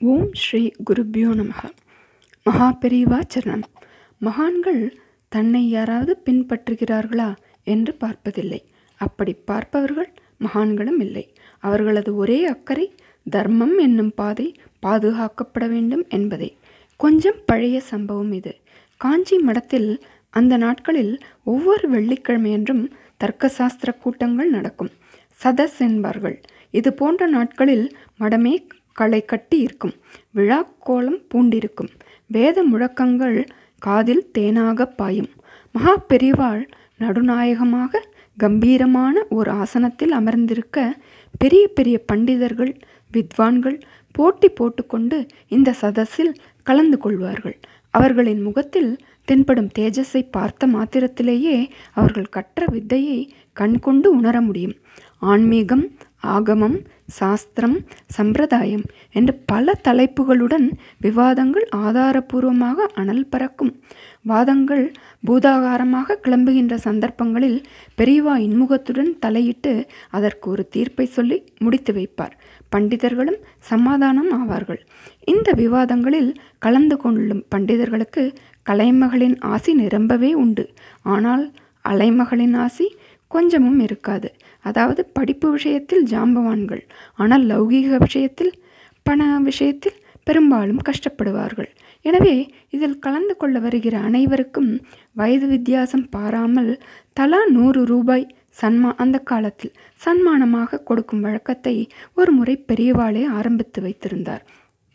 ஓம் ஸ்ரீ குருப்பியோ நமக மகா பெரிவா சரணம் மகான்கள் தன்னை யாராவது பின்பற்றுகிறார்களா என்று பார்ப்பதில்லை அப்படி பார்ப்பவர்கள் மகான்களும் இல்லை அவர்களது ஒரே அக்கறை தர்மம் என்னும் பாதை பாதுகாக்கப்பட வேண்டும் என்பதே கொஞ்சம் பழைய சம்பவம் இது காஞ்சி மடத்தில் அந்த நாட்களில் ஒவ்வொரு வெள்ளிக்கிழமையன்றும் தர்க்க சாஸ்திர கூட்டங்கள் நடக்கும் சதஸ் என்பார்கள் இது போன்ற நாட்களில் மடமே களை கட்டி இருக்கும் விழா கோலம் பூண்டிருக்கும் வேத முழக்கங்கள் காதில் தேனாக பாயும் மகா பெரிவாள் நடுநாயகமாக கம்பீரமான ஒரு ஆசனத்தில் அமர்ந்திருக்க பெரிய பெரிய பண்டிதர்கள் வித்வான்கள் போட்டி போட்டுக்கொண்டு இந்த சதஸில் கலந்து கொள்வார்கள் அவர்களின் முகத்தில் தென்படும் தேஜஸை பார்த்த மாத்திரத்திலேயே அவர்கள் கற்ற வித்தையை கண்கொண்டு உணர முடியும் ஆன்மீகம் ஆகமம் சாஸ்திரம் சம்பிரதாயம் என்று பல தலைப்புகளுடன் விவாதங்கள் ஆதாரபூர்வமாக அனல் பறக்கும் வாதங்கள் பூதாகாரமாக கிளம்புகின்ற சந்தர்ப்பங்களில் பெரியவா இன்முகத்துடன் தலையிட்டு அதற்கு ஒரு தீர்ப்பை சொல்லி முடித்து வைப்பார் பண்டிதர்களும் சமாதானம் ஆவார்கள் இந்த விவாதங்களில் கலந்து கொள்ளும் பண்டிதர்களுக்கு கலைமகளின் ஆசி நிரம்பவே உண்டு ஆனால் அலைமகளின் ஆசி கொஞ்சமும் இருக்காது அதாவது படிப்பு விஷயத்தில் ஜாம்பவான்கள் ஆனால் லௌகீக விஷயத்தில் பண விஷயத்தில் பெரும்பாலும் கஷ்டப்படுவார்கள் எனவே இதில் கலந்து கொள்ள வருகிற அனைவருக்கும் வயது வித்தியாசம் பாராமல் தலா நூறு ரூபாய் சன்மா அந்த காலத்தில் சன்மானமாக கொடுக்கும் வழக்கத்தை ஒரு முறை பெரியவாளே ஆரம்பித்து வைத்திருந்தார்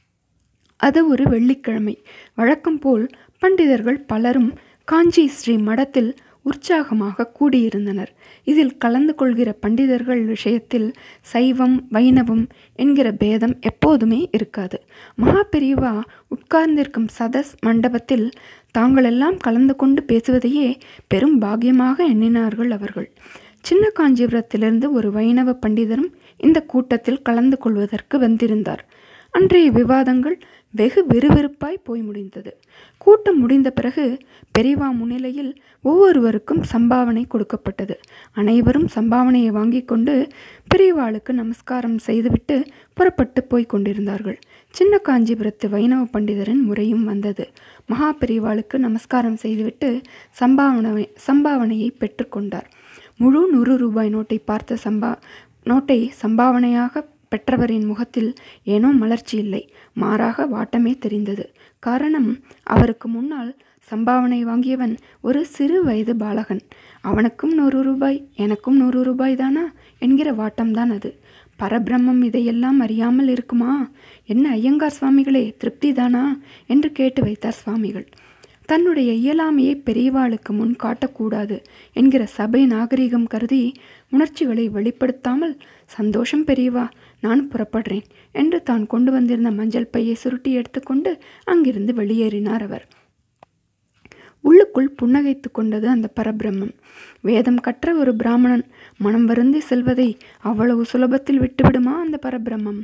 அது ஒரு வெள்ளிக்கிழமை வழக்கம் போல் பண்டிதர்கள் பலரும் காஞ்சி ஸ்ரீ மடத்தில் உற்சாகமாக கூடியிருந்தனர் இதில் கலந்து கொள்கிற பண்டிதர்கள் விஷயத்தில் சைவம் வைணவம் என்கிற பேதம் எப்போதுமே இருக்காது மகா பெரியவா உட்கார்ந்திருக்கும் சதஸ் மண்டபத்தில் தாங்களெல்லாம் கலந்து கொண்டு பேசுவதையே பெரும் பாக்கியமாக எண்ணினார்கள் அவர்கள் சின்ன காஞ்சிபுரத்திலிருந்து ஒரு வைணவ பண்டிதரும் இந்த கூட்டத்தில் கலந்து கொள்வதற்கு வந்திருந்தார் அன்றைய விவாதங்கள் வெகு விறுவிறுப்பாய் போய் முடிந்தது கூட்டம் முடிந்த பிறகு பெரிவா முன்னிலையில் ஒவ்வொருவருக்கும் சம்பாவனை கொடுக்கப்பட்டது அனைவரும் சம்பாவனையை வாங்கி கொண்டு பெரியவாளுக்கு நமஸ்காரம் செய்துவிட்டு புறப்பட்டு போய் கொண்டிருந்தார்கள் சின்ன காஞ்சிபுரத்து வைணவ பண்டிதரின் முறையும் வந்தது மகா பெரியவாளுக்கு நமஸ்காரம் செய்துவிட்டு சம்பாவனை சம்பாவனையை பெற்றுக்கொண்டார் முழு நூறு ரூபாய் நோட்டை பார்த்த சம்பா நோட்டை சம்பாவனையாக பெற்றவரின் முகத்தில் ஏனோ மலர்ச்சி இல்லை மாறாக வாட்டமே தெரிந்தது காரணம் அவருக்கு முன்னால் சம்பாவனை வாங்கியவன் ஒரு சிறு வயது பாலகன் அவனுக்கும் நூறு ரூபாய் எனக்கும் நூறு ரூபாய் தானா என்கிற வாட்டம்தான் அது பரபிரம்மம் இதையெல்லாம் அறியாமல் இருக்குமா என்ன ஐயங்கார் சுவாமிகளே திருப்தி தானா என்று கேட்டு வைத்தார் சுவாமிகள் தன்னுடைய இயலாமையை பெரியவாளுக்கு முன் காட்டக்கூடாது என்கிற சபை நாகரிகம் கருதி உணர்ச்சிகளை வெளிப்படுத்தாமல் சந்தோஷம் பெரியவா நான் புறப்படுறேன் என்று தான் கொண்டு வந்திருந்த மஞ்சள் பையை சுருட்டி எடுத்துக்கொண்டு அங்கிருந்து வெளியேறினார் அவர் உள்ளுக்குள் புன்னகைத்து கொண்டது அந்த பரபிரம்மம் வேதம் கற்ற ஒரு பிராமணன் மனம் வருந்தி செல்வதை அவ்வளவு சுலபத்தில் விட்டுவிடுமா அந்த பரபிரம்மம்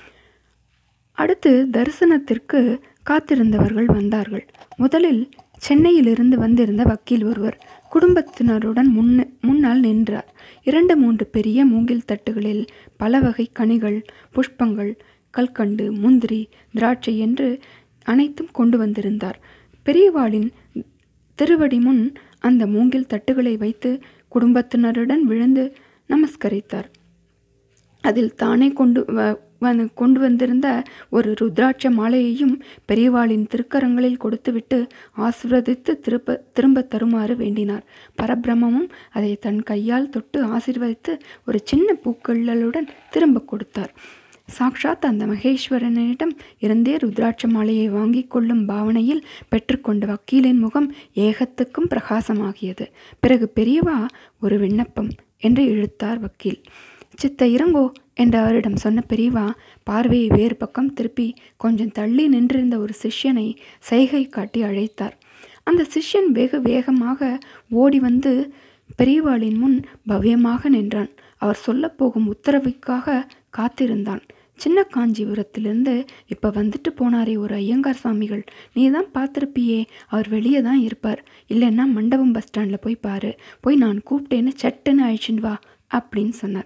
அடுத்து தரிசனத்திற்கு காத்திருந்தவர்கள் வந்தார்கள் முதலில் சென்னையிலிருந்து வந்திருந்த வக்கீல் ஒருவர் குடும்பத்தினருடன் முன்ன முன்னால் நின்றார் இரண்டு மூன்று பெரிய மூங்கில் தட்டுகளில் பல வகை கனிகள் புஷ்பங்கள் கல்கண்டு முந்திரி திராட்சை என்று அனைத்தும் கொண்டு வந்திருந்தார் பெரியவாளின் திருவடி முன் அந்த மூங்கில் தட்டுகளை வைத்து குடும்பத்தினருடன் விழுந்து நமஸ்கரித்தார் அதில் தானே கொண்டு வந்து கொண்டு வந்திருந்த ஒரு ருத்ராட்ச மாலையையும் பெரியவாளின் திருக்கரங்களில் கொடுத்துவிட்டு ஆசிர்வதித்து திருப்ப திரும்ப தருமாறு வேண்டினார் பரபிரமமும் அதை தன் கையால் தொட்டு ஆசிர்வதித்து ஒரு சின்ன பூக்கள்ளலுடன் திரும்ப கொடுத்தார் சாக்ஷாத் அந்த மகேஸ்வரனிடம் இருந்தே ருத்ராட்ச மாலையை வாங்கி கொள்ளும் பாவனையில் பெற்றுக்கொண்ட வக்கீலின் முகம் ஏகத்துக்கும் பிரகாசமாகியது பிறகு பெரியவா ஒரு விண்ணப்பம் என்று இழுத்தார் வக்கீல் சித்த இறங்கோ என்று அவரிடம் சொன்ன பெரியவா பார்வையை வேறு பக்கம் திருப்பி கொஞ்சம் தள்ளி நின்றிருந்த ஒரு சிஷ்யனை செய்கை காட்டி அழைத்தார் அந்த சிஷ்யன் வெகு வேகமாக ஓடி வந்து பெரியவாளின் முன் பவ்யமாக நின்றான் அவர் சொல்லப்போகும் உத்தரவுக்காக காத்திருந்தான் சின்ன காஞ்சிபுரத்திலிருந்து இப்போ வந்துட்டு போனாரே ஒரு ஐயங்கார் சுவாமிகள் நீ தான் பார்த்துருப்பியே அவர் வெளியே தான் இருப்பார் இல்லைன்னா மண்டபம் பஸ் ஸ்டாண்டில் போய் பாரு போய் நான் கூப்பிட்டேன்னு சட்டுன்னு அழிச்சுன்னு வா அப்படின்னு சொன்னார்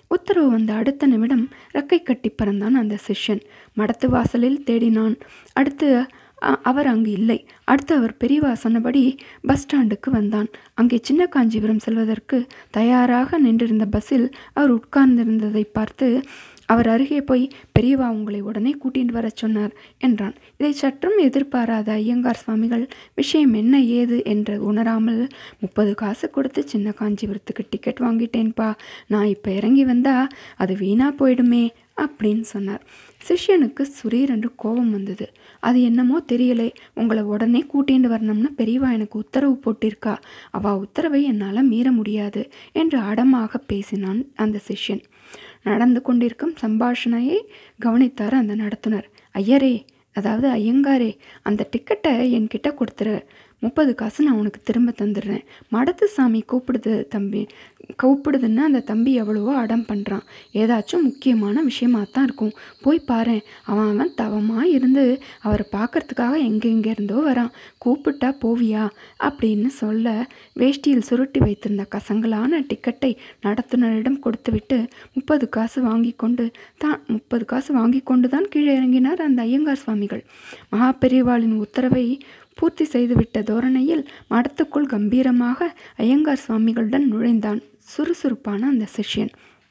உத்தரவு வந்த அடுத்த நிமிடம் ரெக்கை கட்டி பறந்தான் அந்த சிஷ்யன் மடத்து வாசலில் தேடினான் அடுத்து அ- அவர் அங்கு இல்லை அடுத்து அவர் பெரியவா சொன்னபடி பஸ் ஸ்டாண்டுக்கு வந்தான் அங்கே சின்ன காஞ்சிபுரம் செல்வதற்கு தயாராக நின்றிருந்த பஸ்ஸில் அவர் உட்கார்ந்திருந்ததை பார்த்து அவர் அருகே போய் பெரியவா உங்களை உடனே கூட்டிட்டு வரச் சொன்னார் என்றான் இதை சற்றும் எதிர்பாராத ஐயங்கார் சுவாமிகள் விஷயம் என்ன ஏது என்று உணராமல் முப்பது காசு கொடுத்து சின்ன காஞ்சிபுரத்துக்கு டிக்கெட் வாங்கிட்டேன்ப்பா நான் இப்போ இறங்கி வந்தா அது வீணா போயிடுமே அப்படின்னு சொன்னார் சிஷ்யனுக்கு சுரீர் என்று கோபம் வந்தது அது என்னமோ தெரியலை உங்களை உடனே கூட்டிட்டு வரணும்னு பெரியவா எனக்கு உத்தரவு போட்டிருக்கா அவ உத்தரவை என்னால் மீற முடியாது என்று அடமாக பேசினான் அந்த சிஷ்யன் நடந்து கொண்டிருக்கும் சம்பாஷணையை கவனித்தார் அந்த நடத்துனர் ஐயரே அதாவது ஐயங்காரே அந்த டிக்கெட்டை என்கிட்ட கொடுத்துரு முப்பது காசு நான் உனக்கு திரும்ப தந்துடுறேன் மடத்து சாமி கூப்பிடுது தம்பி கூப்பிடுதுன்னு அந்த தம்பி எவ்வளவோ அடம் பண்ணுறான் ஏதாச்சும் முக்கியமான விஷயமா தான் இருக்கும் போய் பாரேன் அவன் அவன் தவமாக இருந்து அவரை பார்க்கறதுக்காக எங்கெங்கே இருந்தோ வரான் கூப்பிட்டா போவியா அப்படின்னு சொல்ல வேஷ்டியில் சுருட்டி வைத்திருந்த கசங்களான டிக்கெட்டை நடத்துனரிடம் கொடுத்துவிட்டு முப்பது காசு வாங்கி கொண்டு தான் முப்பது காசு வாங்கி கொண்டு தான் கீழே இறங்கினார் அந்த ஐயங்கார் சுவாமிகள் மகா பெரியவாளின் உத்தரவை பூர்த்தி செய்துவிட்ட தோரணையில் மடத்துக்குள் கம்பீரமாக ஐயங்கார் சுவாமிகளுடன் நுழைந்தான் சுறுசுறுப்பான அந்த சிஷ்யன்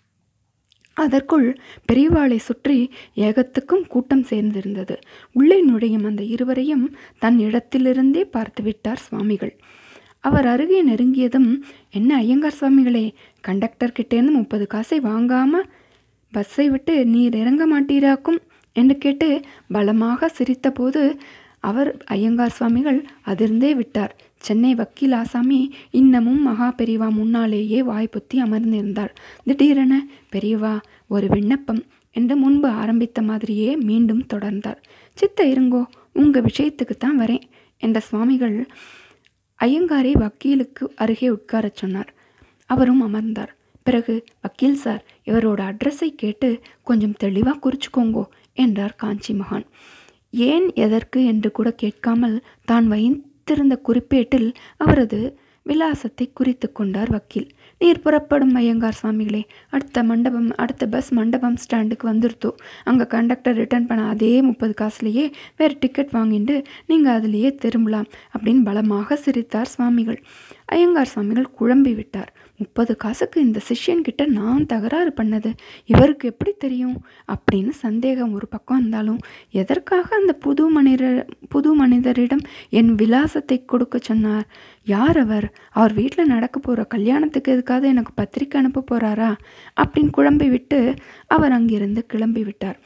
அதற்குள் பெரியவாளை சுற்றி ஏகத்துக்கும் கூட்டம் சேர்ந்திருந்தது உள்ளே நுழையும் அந்த இருவரையும் தன் இடத்திலிருந்தே பார்த்துவிட்டார் சுவாமிகள் அவர் அருகே நெருங்கியதும் என்ன ஐயங்கார் சுவாமிகளே கண்டக்டர் கிட்டேருந்து முப்பது காசை வாங்காம பஸ்ஸை விட்டு நீர் இறங்க மாட்டீராக்கும் என்று கேட்டு பலமாக சிரித்தபோது அவர் ஐயங்கார் சுவாமிகள் அதிர்ந்தே விட்டார் சென்னை வக்கீல் ஆசாமி இன்னமும் மகா பெரியவா முன்னாலேயே வாய்ப்புத்தி அமர்ந்திருந்தார் திடீரென பெரியவா ஒரு விண்ணப்பம் என்று முன்பு ஆரம்பித்த மாதிரியே மீண்டும் தொடர்ந்தார் சித்த இருங்கோ உங்க விஷயத்துக்கு தான் வரேன் என்ற சுவாமிகள் ஐயங்காரை வக்கீலுக்கு அருகே உட்காரச் சொன்னார் அவரும் அமர்ந்தார் பிறகு வக்கீல் சார் இவரோட அட்ரஸை கேட்டு கொஞ்சம் தெளிவாக குறிச்சுக்கோங்கோ என்றார் காஞ்சி மகான் ஏன் எதற்கு என்று கூட கேட்காமல் தான் வைத்திருந்த குறிப்பேட்டில் அவரது விலாசத்தை குறித்து கொண்டார் வக்கீல் நீர் புறப்படும் ஐயங்கார் சுவாமிகளே அடுத்த மண்டபம் அடுத்த பஸ் மண்டபம் ஸ்டாண்டுக்கு வந்துருத்தோ அங்கே கண்டக்டர் ரிட்டர்ன் பண்ண அதே முப்பது காசுலேயே வேறு டிக்கெட் வாங்கிட்டு நீங்கள் அதுலேயே திரும்பலாம் அப்படின்னு பலமாக சிரித்தார் சுவாமிகள் ஐயங்கார் சுவாமிகள் குழம்பி விட்டார் முப்பது காசுக்கு இந்த சிஷ்யன்கிட்ட நான் தகராறு பண்ணது இவருக்கு எப்படி தெரியும் அப்படின்னு சந்தேகம் ஒரு பக்கம் இருந்தாலும் எதற்காக அந்த புது மனிதர் புது மனிதரிடம் என் விலாசத்தை கொடுக்க சொன்னார் யார் அவர் அவர் வீட்டில் நடக்க போகிற கல்யாணத்துக்கு எதுக்காவது எனக்கு பத்திரிக்கை அனுப்ப போகிறாரா அப்படின்னு குழம்பி விட்டு அவர் அங்கிருந்து கிளம்பி விட்டார்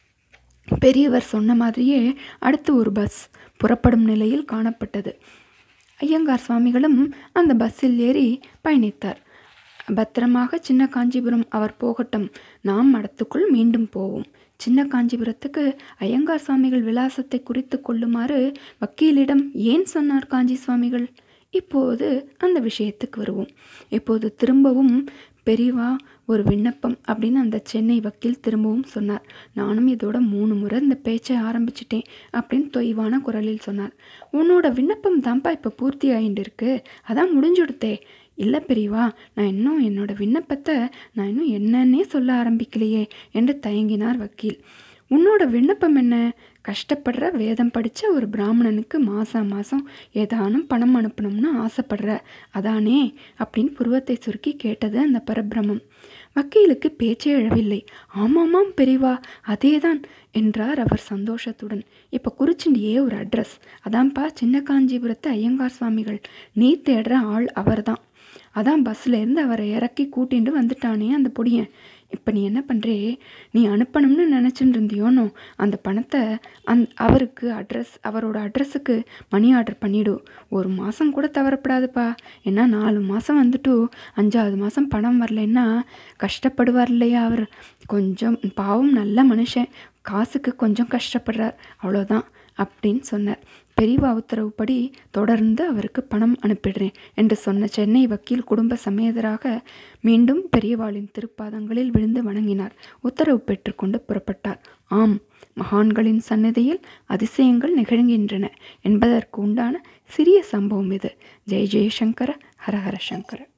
பெரியவர் சொன்ன மாதிரியே அடுத்து ஒரு பஸ் புறப்படும் நிலையில் காணப்பட்டது ஐயங்கார் சுவாமிகளும் அந்த பஸ்ஸில் ஏறி பயணித்தார் பத்திரமாக சின்ன காஞ்சிபுரம் அவர் போகட்டும் நாம் மடத்துக்குள் மீண்டும் போவோம் சின்ன காஞ்சிபுரத்துக்கு ஐயங்கார் சுவாமிகள் விலாசத்தை குறித்து கொள்ளுமாறு வக்கீலிடம் ஏன் சொன்னார் காஞ்சி சுவாமிகள் இப்போது அந்த விஷயத்துக்கு வருவோம் இப்போது திரும்பவும் பெரியவா ஒரு விண்ணப்பம் அப்படின்னு அந்த சென்னை வக்கீல் திரும்பவும் சொன்னார் நானும் இதோட மூணு முறை இந்த பேச்சை ஆரம்பிச்சிட்டேன் அப்படின்னு தொய்வான குரலில் சொன்னார் உன்னோட விண்ணப்பம் தான்ப்பா இப்போ பூர்த்தி ஆகிட்டு இருக்கு அதான் முடிஞ்சுடுத்தே இல்லை பெரியவா நான் இன்னும் என்னோட விண்ணப்பத்தை நான் இன்னும் என்னன்னே சொல்ல ஆரம்பிக்கலையே என்று தயங்கினார் வக்கீல் உன்னோட விண்ணப்பம் என்ன கஷ்டப்படுற வேதம் படித்த ஒரு பிராமணனுக்கு மாதம் மாதம் ஏதானும் பணம் அனுப்பணும்னு ஆசைப்படுற அதானே அப்படின்னு புருவத்தை சுருக்கி கேட்டது அந்த பரபிரமம் வக்கீலுக்கு பேச்சே எழவில்லை ஆமாமாம் பெரியவா அதேதான் என்றார் அவர் சந்தோஷத்துடன் இப்போ குறிச்சிண்டியே ஒரு அட்ரஸ் அதான்ப்பா சின்ன காஞ்சிபுரத்து ஐயங்கார் சுவாமிகள் நீ தேடுற ஆள் அவர்தான் அதான் பஸ்ஸில் இருந்து அவரை இறக்கி கூட்டிட்டு வந்துட்டானே அந்த பொடியன் இப்போ நீ என்ன பண்ணுறே நீ அனுப்பணும்னு நினச்சிட்டு இருந்தியோனோ அந்த பணத்தை அந் அவருக்கு அட்ரஸ் அவரோட அட்ரஸுக்கு மணி ஆர்டர் பண்ணிவிடு ஒரு மாதம் கூட தவறப்படாதுப்பா ஏன்னா நாலு மாதம் வந்துட்டு அஞ்சாவது மாதம் பணம் வரலைன்னா கஷ்டப்படுவார் இல்லையா அவர் கொஞ்சம் பாவம் நல்ல மனுஷன் காசுக்கு கொஞ்சம் கஷ்டப்படுறார் அவ்வளோதான் அப்படின்னு சொன்னார் பெரியவா உத்தரவுப்படி தொடர்ந்து அவருக்கு பணம் அனுப்பிடுறேன் என்று சொன்ன சென்னை வக்கீல் குடும்ப சமேதராக மீண்டும் பெரியவாளின் திருப்பாதங்களில் விழுந்து வணங்கினார் உத்தரவு பெற்றுக்கொண்டு புறப்பட்டார் ஆம் மகான்களின் சந்நிதியில் அதிசயங்கள் நிகழ்கின்றன என்பதற்கு உண்டான சிறிய சம்பவம் இது ஜெய ஜெயசங்கர ஹரஹர சங்கர